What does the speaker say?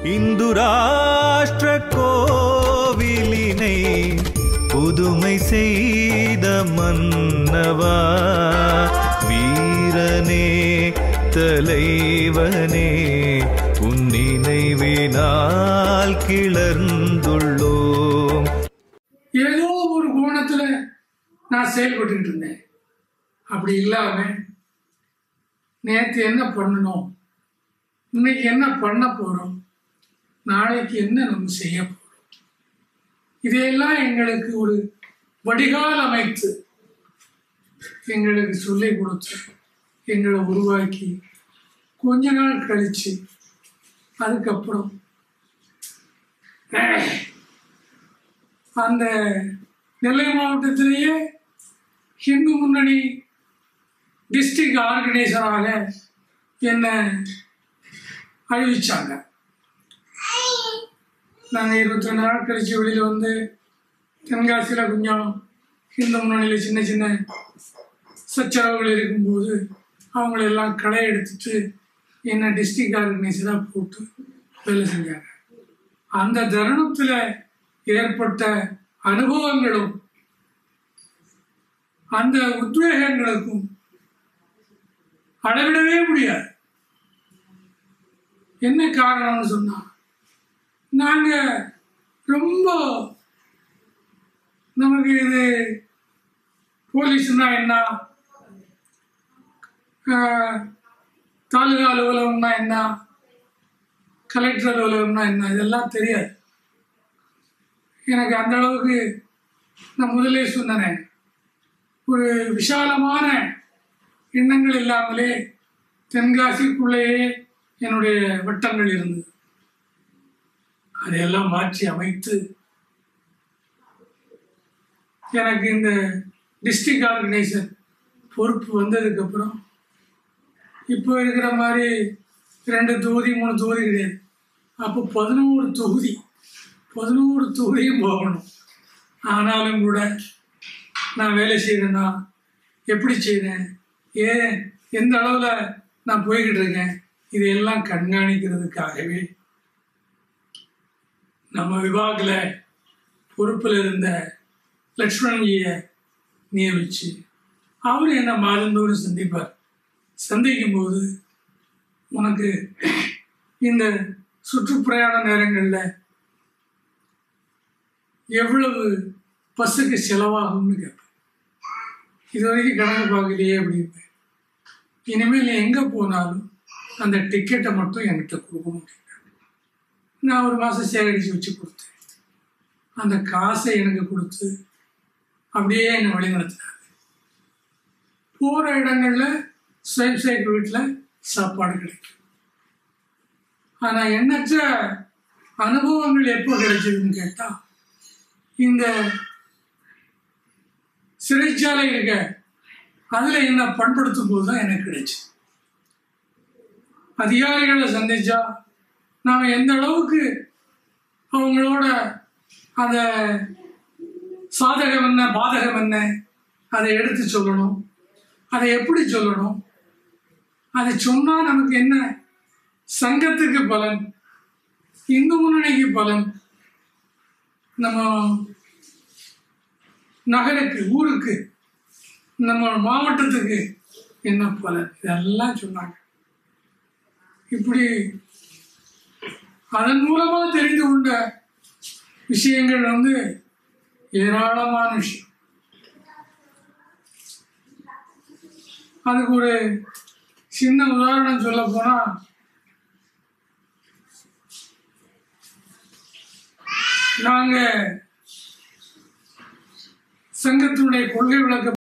இந்து ராஷ்டிர கோவிலினை புதுமை செய்த மன்னவா வீரனே தலைவனே உன் நினைவினால் கிளர்ந்துள்ளோம் ஏதோ ஒரு கோணத்துல நான் செயல்பட்டுக்கிட்டு இருந்தேன் அப்படி இல்லாம நேற்று என்ன பண்ணணும் இன்னைக்கு என்ன பண்ண போறோம் நாளைக்கு என்ன நம்ம செய்ய போறோம் இதையெல்லாம் எங்களுக்கு ஒரு வடிகால் அமைத்து எங்களுக்கு சொல்லிக் கொடுத்து எங்களை உருவாக்கி கொஞ்ச நாள் கழிச்சு அதுக்கப்புறம் அந்த நெல்லை மாவட்டத்திலேயே ஹிந்து முன்னணி டிஸ்ட்ரிக்ட் ஆர்கனைசராக என்னை அறிவிச்சாங்க நாங்கள் இருபத்தி ரெண்டு நாள் கழிச்சு வெளியில் வந்து தென்காசியில் கொஞ்சம் ஹிந்து முன்னணியில் சின்ன சின்ன சச்சரவுகள் இருக்கும்போது அவங்களெல்லாம் களை எடுத்துட்டு என்னை டிஸ்ட்ரிக்ட் ஆர்கனைசராக போட்டு வேலை செஞ்சாங்க அந்த தருணத்தில் ஏற்பட்ட அனுபவங்களும் அந்த உத்வேகங்களுக்கும் அளவிடவே முடியாது என்ன காரணம்னு சொன்னா நாங்க ரொம்ப நமக்கு இது போலீஸ்னா என்ன ஆஹ், தாலுகா அலுவலகம்னா என்ன கலெக்டர் அலுவலகம்னா என்ன இதெல்லாம் தெரியாது எனக்கு அந்த அளவுக்கு நான் முதலே சொன்னேனே ஒரு விஷாலமான எண்ணங்கள் இல்லாமலே தென்காசிக்குள்ளேயே என்னுடைய வட்டங்கள் இருந்தது அதையெல்லாம் மாற்றி அமைத்து எனக்கு இந்த டிஸ்ட்ரிக்ட் ஆர்கனைசர் பொறுப்பு வந்ததுக்கு அப்புறம் இப்போ இருக்கிற மாதிரி ரெண்டு தொகுதி மூணு தொகுதி கிடையாது அப்போ பதினோரு தொகுதி பதினோரு தொகுதியும் போகணும் ஆனாலும் கூட நான் வேலை செய்கிறேன்னா எப்படி செய்கிறேன் ஏன் எந்த அளவில் நான் போய்கிட்டு இருக்கேன் இதையெல்லாம் கண்காணிக்கிறதுக்காகவே நம்ம விபாகில் பொறுப்பில் இருந்த லக்ஷ்மணன்ஜியை நியமிச்சு அவர் என்ன மாதந்தோறும் சந்திப்பார் சந்திக்கும் போது உனக்கு இந்த சுற்றுப்பிரயாண நேரங்களில் எவ்வளவு பஸ்ஸுக்கு செலவாகும்னு கேட்பேன் இது வரைக்கும் கணக்கு பார்க்கலையே அப்படிம்பேன் இனிமேல் எங்கே போனாலும் அந்த டிக்கெட்டை மட்டும் என்கிட்ட கொடுக்கணும் அப்படின்னாங்க. நான் ஒரு மாதம் சேகரித்து வச்சு கொடுத்தேன் அந்த காசை எனக்கு கொடுத்து அப்படியே என்னை வழிநடத்தினாங்க போகிற இடங்களில் சேஃப் சைக்கிள் வீட்டில் சாப்பாடு கிடைக்கும் ஆனால் எண்ணற்ற அனுபவங்கள் எப்போ கிடைச்சதுன்னு கேட்டால் இந்த சிறைச்சாலை இருக்க அதில் என்ன பண்படுத்தும் போது தான் எனக்கு கிடைச்சு அதிகாரிகளை சந்திச்சா நாம் எந்த அளவுக்கு அவங்களோட அந்த சாதகம் என்ன பாதகம் என்ன அதை எடுத்து சொல்லணும் அதை எப்படி சொல்லணும் அதை சொன்னால் நமக்கு என்ன சங்கத்துக்கு பலன் இந்து முன்னணிக்கு பலன் நம்ம நகருக்கு ஊருக்கு நம்ம மாவட்டத்துக்கு என்ன பலன் இதெல்லாம் சொன்னாங்க இப்படி அதன் மூலமா தெரிந்து கொண்ட விஷயங்கள் வந்து ஏராளமான விஷயம் அதுக்கு ஒரு சின்ன உதாரணம் சொல்ல போனா நாங்க சங்கத்தினுடைய கொள்கை விளக்க